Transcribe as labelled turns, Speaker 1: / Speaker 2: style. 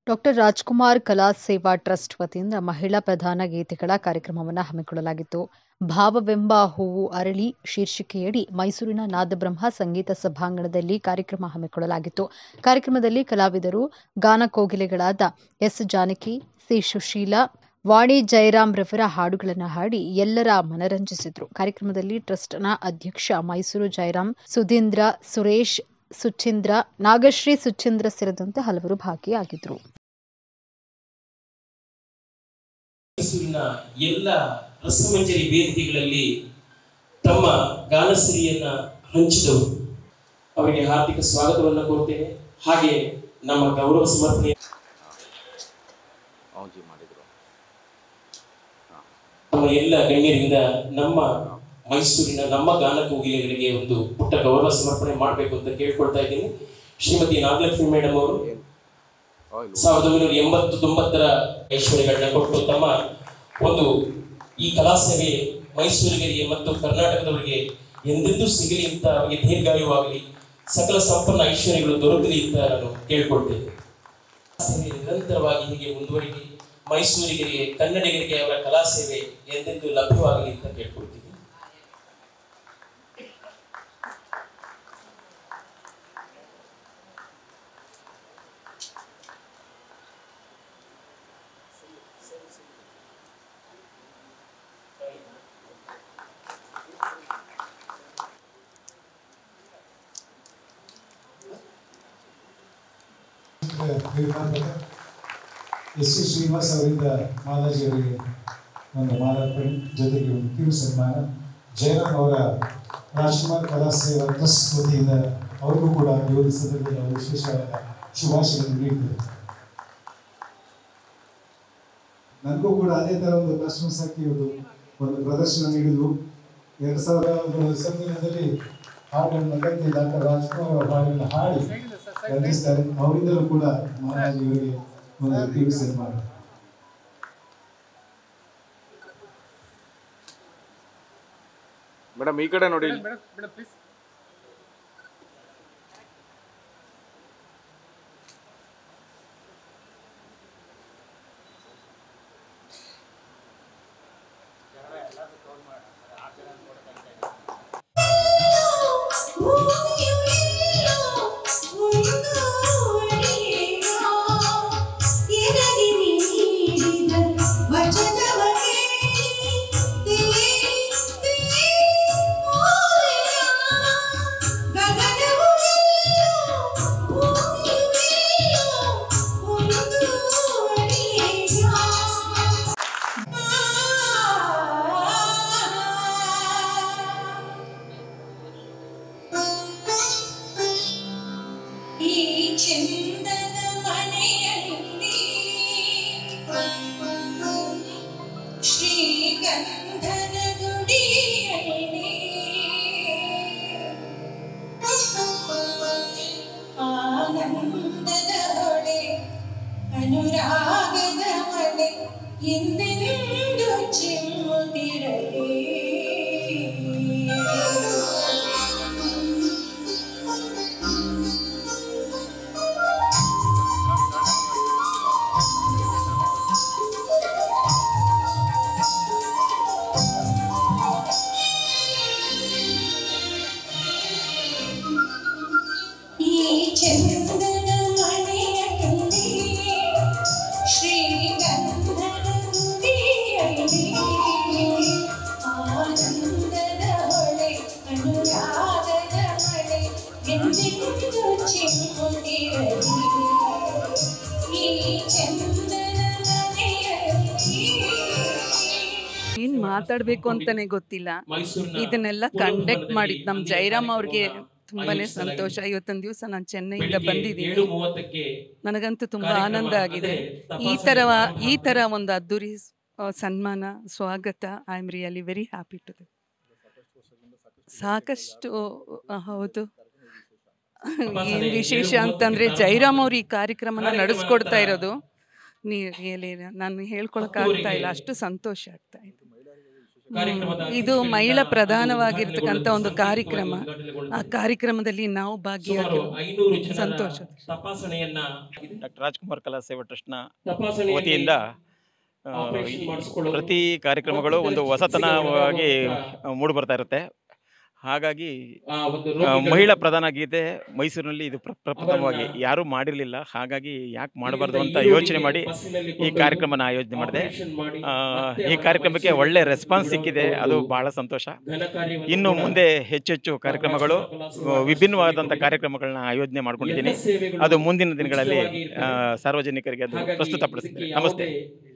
Speaker 1: Doctor Rajkumar ಕಲಾ ಸೇವಾ trust ವತಿಯಿಂದ ಮಹಿಳಾ ಪ್ರಧಾನ ಗೀತೆಗಳ ಕಾರ್ಯಕ್ರಮವನ್ನು ಹಮ್ಮಿಕೊಳ್ಳಲಾಗಿತ್ತು ಭಾವವೆಂಬ ಹೂವು ಅರಳಿ ಶೀರ್ಷಿಕೆಯಡಿ ಮೈಸೂರಿನ ನಾದಬ್ರಹ್ಮ ಸಂಗೀತ ಸಭಾಂಗಣದಲ್ಲಿ ಕಾರ್ಯಕ್ರಮ ಹಮ್ಮಿಕೊಳ್ಳಲಾಗಿತ್ತು ಕಾರ್ಯಕ್ರಮದಲ್ಲಿ ಕಲಾವಿದರು ಗಾನ ಕೋಗಿಲೆಗಳಾದ ಎಸ್ ಜಾನಕಿ ಸಿ ಸುಶೀಲಾ ವಾಣಿ ಜಯರಾಮ್ ರವರ ಹಾಡುಗಳನ್ನು ಹಾಡಿ ಎಲ್ಲರ ಮನರಂಜಿಸಿದ್ರು ಕಾರ್ಯಕ್ರಮದಲ್ಲಿ ಟ್ರಸ್ಟ್ನ ಅಧ್ಯಕ್ಷ ಮೈಸೂರು ಜಯರಾಮ್ ಸುಧೀಂದ್ರ ಸುರೇಶ್ ಸುಚೀಂದ್ರ ನಾಗಶ್ರೀ ಸುಚೀಂದ್ರ ಸೇರಿದಂತೆ ಹಲವರು ಭಾಗಿಯಾಗಿದ್ರು
Speaker 2: ಮೈಸೂರಿನ ಎಲ್ಲ ರಸಮಂಜರಿ ವೇದಿಕೆಗಳಲ್ಲಿ ತಮ್ಮ ಗಾನಸಿರಿಯನ್ನ ಹಂಚಿದವರು ಅವರಿಗೆ ಹಾರ್ದಿಕ ಸ್ವಾಗತವನ್ನು ಕೋರ್ತೇನೆ ಹಾಗೆ ನಮ್ಮ ಗೌರವ ಸಮರ್ಪಣೆ
Speaker 3: ಅವಜಿ ಮಾಡಿದ್ರು
Speaker 2: ನಮ್ಮ ಎಲ್ಲ ಗಣ್ಯರಿಂದ ನಮ್ಮ ಮೈಸೂರಿನ ನಮ್ಮ ಗಾನ ಕೋಗಿಲೆಗಳಿಗೆ ಒಂದು ಪುಟ್ಟ ಗೌರವ ಸಮರ್ಪಣೆ ಮಾಡಬೇಕು ಅಂತ ಕೇಳ್ಕೊಳ್ತಾ ಇದ್ದೀನಿ ಶ್ರೀಮತಿ ನಾಗಲಕ್ಷ್ಮಿ ಮೇಡಮ್ ಅವರು
Speaker 3: ಆಯಿಲ್
Speaker 2: ಸಾವಿರದ ಒಂಬೈನೂರ ಎಂಬತ್ತು ತೊಂಬತ್ತರ ಐಶ್ವರ್ಯಗಳನ್ನ ಕೊಟ್ಟು ತಮ್ಮ ಒಂದು ಈ ಕಲಾ ಸೇವೆ ಮೈಸೂರಿಗರಿಗೆ ಮತ್ತು ಕರ್ನಾಟಕದವರಿಗೆ ಎಂದೆಂದೂ ಸಿಗಲಿ ಅಂತ ಅವರಿಗೆ ದೀರ್ಘಾಯುವಾಗಲಿ ಸಕಲ ಸಂಪನ್ನ ಐಶ್ವರ್ಯಗಳು ದೊರಕಲಿ ಅಂತ ನಾನು ಕೇಳ್ಕೊಳ್ತೇನೆ ಕಲಾ ಸೇವೆ ನಿರಂತರವಾಗಿ ಹೀಗೆ ಮುಂದುವರಿಕೆ ಮೈಸೂರಿಗರಿಗೆ ಕನ್ನಡಿಗರಿಗೆ ಅವರ ಕಲಾ ಸೇವೆ ಎಂದೆಂದೂ ಲಭ್ಯವಾಗಲಿ ಅಂತ ಕೇಳ್ಕೊಳ್ತೀನಿ
Speaker 4: ನಿರ್ಮಾಪಕ ಎಸ್ ಸಿ ಶ್ರೀನಿವಾಸ್ ಅವರಿಂದ ಮಾಲಾಜಿ ಅವರಿಗೆ ಒಂದು ಮಾಲಾರ್ಪಣೆ ಜೊತೆಗೆ ಒಂದು ಕಿರು ಸನ್ಮಾನ ಜಯರಾಮ್ ಅವರ ರಾಜ್ಕುಮಾರ್ ಕಲಾ ಸೇವಾ ಟ್ರಸ್ಟ್ ವತಿಯಿಂದ ಅವ್ರಿಗೂ ಕೂಡ ಈ ಒಂದು ಸಂದರ್ಭದಲ್ಲಿ ಅವರು ವಿಶೇಷವಾದ ಶುಭಾಶಯಗಳನ್ನು ನೀಡಿದ್ದಾರೆ ನನಗೂ ಕೂಡ ಅದೇ ಥರ ಒಂದು ಕಾಸ್ಟ್ಯೂಮ್ಸ್ ಹಾಕಿ ಒಂದು ಒಂದು ಪ್ರದರ್ಶನ ನೀಡಿದ್ವು ಎರಡು ಸಾವಿರದ ಒಂದು ಸಂವಿಧಾನದಲ್ಲಿ ಹಾಡನ್ನು ಅಗತ್ಯ ಡಾಕ್ಟರ್ ರಾಜ್ಕುಮಾರ್ ಅವರ ಹಾಡನ್ನು ಹಾಡಿ ರಂಜಿಸ್ತಾರೆ ಅವರಿಂದಲೂ ಕೂಡ ಮಹಾರಾಜ್ ಇವರಿಗೆ ಒಂದು ಕಿರು ಸನ್ಮಾನ
Speaker 3: ಮೇಡಮ್ ಈ ಕಡೆ ನೋಡಿ
Speaker 5: ಈ ಚಂದನ ಮನೆಯಲ್ಲಿ ಶ್ರೀಗಂಧದ ದುಡಿಯಲ್ಲಿ ಆನಂದದ ಹೊಳೆ ಅನುರಾಗದ ಮಳೆ ಎಂದೆಂದು ಚಿಮ್ಮುತ್ತಿರಲಿ ಈ ಚಂದನ ಮನೆಯಲ್ಲಿ ಶ್ರೀಗಂಧದ ನುಡಿಯಲ್ಲಿ ಆನಂದದ ಹೊಳೆ ಅನುರಾಗದ ಮಳೆ ಎಂದೆಂದು ಚಿಮ್ಮುತ್ತಿರಲಿ ಈ ಚಂದನ ಮನೆಯಲ್ಲಿ
Speaker 6: ಏನ್ ಮಾತಾಡ್ಬೇಕು ಅಂತಾನೆ ಗೊತ್ತಿಲ್ಲ
Speaker 2: ಮೈಸೂರಿನ
Speaker 6: ಇದನ್ನೆಲ್ಲ ಕಂಡಕ್ಟ್ ಮಾಡಿದ್ ನಮ್ ಜಯರಾಮ್ ಅವ್ರಿಗೆ ತುಂಬಾನೇ ಸಂತೋಷ ಇವತ್ತೊಂದ್ ದಿವಸ ನಾನು ಚೆನ್ನೈಯಿಂದ
Speaker 2: ಏಳು
Speaker 6: ಬಂದಿದ್ದೀನಿ
Speaker 2: ಮೂವತ್ತಕ್ಕೆ
Speaker 6: ನನಗಂತೂ ತುಂಬಾ
Speaker 2: ಕಾರ್ಯಕ್ರಮ
Speaker 6: ಆನಂದ ಆಗಿದೆ
Speaker 2: ಅಂದ್ರೆ
Speaker 6: ಈ
Speaker 2: ತಪಾಸಣೆ
Speaker 6: ತರ
Speaker 2: ಮಾಡ್ತಾರೆ.
Speaker 6: ಈ ತರ ಒಂದು ಅದ್ದೂರಿ ಆ, ಸನ್ಮಾನ ಸ್ವಾಗತ I am really very happy to ಸಾಕಷ್ಟು ಆ, ಹೌದು ಏನ್ ವಿಶೇಷ ಅಂತಂದ್ರೆ ಜಯರಾಮ್ ಅವ್ರು ಈ ಕಾರ್ಯಕ್ರಮನ ನಡೆಸ್ಕೊಡ್ತಾ ಇರೋದು ನೀ ರಿಯಲಿ ನಾನು ಹೇಳ್ಕೊಳಕ್ ಆಗ್ತಾ ಇಲ್ಲ ಅಷ್ಟು ಸಂತೋಷ ಆಗ್ತಾ ಇದೆ
Speaker 2: ಕಾರ್ಯಕ್ರಮದ
Speaker 6: ಇದು
Speaker 2: ಅತಿಥಿಗಳಿಂದ
Speaker 6: ಮಹಿಳಾ
Speaker 2: ಅದು
Speaker 6: ಪ್ರಧಾನವಾಗಿರ್ತಕ್ಕಂಥ ಒಂದು
Speaker 2: ಉದ್ಘಾಟನೆಗೊಳ್ಳುವುದು
Speaker 6: ಕಾರ್ಯಕ್ರಮ
Speaker 2: ಸಂಕೇತವಾಗಿ
Speaker 6: ಆ ಕಾರ್ಯಕ್ರಮದಲ್ಲಿ ನಾವು
Speaker 2: ಸುಮಾರು
Speaker 6: ಭಾಗಿಯಾಗಿ
Speaker 2: ಐನೂರು ಜನರ
Speaker 6: ಸಂತೋಷ.
Speaker 2: ತಪಾಸಣೆಯನ್ನ
Speaker 7: ಡಾಕ್ಟರ್ ರಾಜ್ಕುಮಾರ್ ಕಲಾ ಸೇವಾ ಟ್ರಸ್ಟ್ನ
Speaker 2: ತಪಾಸಣೆಯಲ್ಲಿ
Speaker 7: ವತಿಯಿಂದ ಆ,
Speaker 2: ಆಪರೇಷನ್ ಮಾಡಿಸ್ಕೊಳ್ಳೋದು,
Speaker 7: ಪ್ರತಿ ಕಾರ್ಯಕ್ರಮಗಳು ಒಂದು ಹೊಸತನವಾಗಿ ಮೂಡಿ ಬರ್ತಾ ಇರುತ್ತೆ ಹಾಗಾಗಿ
Speaker 2: ಆ ಒಂದು
Speaker 7: ಆ,
Speaker 2: ರೋಗಿಗಳು
Speaker 7: ಮಹಿಳಾ ಪ್ರಧಾನ ಗೀತೆ ಮೈಸೂರಿನಲ್ಲಿ ಇದು ಪ್ರ- ಪ್ರಪ್ರಥಮವಾಗಿ ಯಾರೂ ಮಾಡಿರಲಿಲ್ಲ ಹಾಗಾಗಿ ಯಾಕೆ ಮಾಡಬಾರ್ದು ಅಂತ
Speaker 2: ಇಲ್ಲಿಂದ
Speaker 7: ಯೋಚನೆ ಮಾಡಿ
Speaker 2: ಬಸ್ಸಿನಲ್ಲಿ
Speaker 7: ಈ
Speaker 2: ಕೊಂಡೊಯ್ದು
Speaker 7: ಕಾರ್ಯಕ್ರಮನ ಆಯೋಜನೆ ಮಾಡಿದೆ
Speaker 2: ಆಪರೇಷನ್ ಮಾಡಿ
Speaker 7: ಆ,
Speaker 2: ಮತ್ತೆ
Speaker 7: ಈ
Speaker 2: ಅವರ
Speaker 7: ಕಾರ್ಯಕ್ರಮಕ್ಕೆ
Speaker 2: ಮೈಸೂರು
Speaker 7: ಒಳ್ಳೆ ರೆಸ್ಪಾನ್ಸ್ ಸಿಕ್ಕಿದೆ ಅದು
Speaker 2: ಒಂದು
Speaker 7: ಬಹಳ ಸಂತೋಷ
Speaker 2: ಘನ ಕಾರ್ಯವನ್ನು
Speaker 7: ಇನ್ನು
Speaker 2: ಕೂಡ
Speaker 7: ಮುಂದೆ ಹೆಚ್ಚು ಹೆಚ್ಚು ಕಾರ್ಯಕ್ರಮಗಳು ಆ, ವಿಭಿನ್ನವಾದಂಥ ಕಾರ್ಯಕ್ರಮಗಳನ್ನ ಆಯೋಜನೆ ಮಾಡ್ಕೊಂಡಿದ್ದೀನಿ
Speaker 2: ಎಲ್ಲ ಸೇವೆಗಳು
Speaker 7: ಅದು ಮುಂದಿನ ದಿನಗಳಲ್ಲಿ
Speaker 2: ಉಚಿತವಾಗಿ
Speaker 7: ಆ,
Speaker 2: ಇರ್ತವೆ.
Speaker 7: ಸಾರ್ವಜನಿಕರಿಗೆ ಅದು
Speaker 2: ಹಾಗಾಗಿ
Speaker 7: ಪ್ರಸ್ತುತಪಡಿಸ್ತೀನಿ
Speaker 2: ಇದಕ್ಕೆ
Speaker 7: ನಮಸ್ತೆ
Speaker 2: ಯಾವುದೇ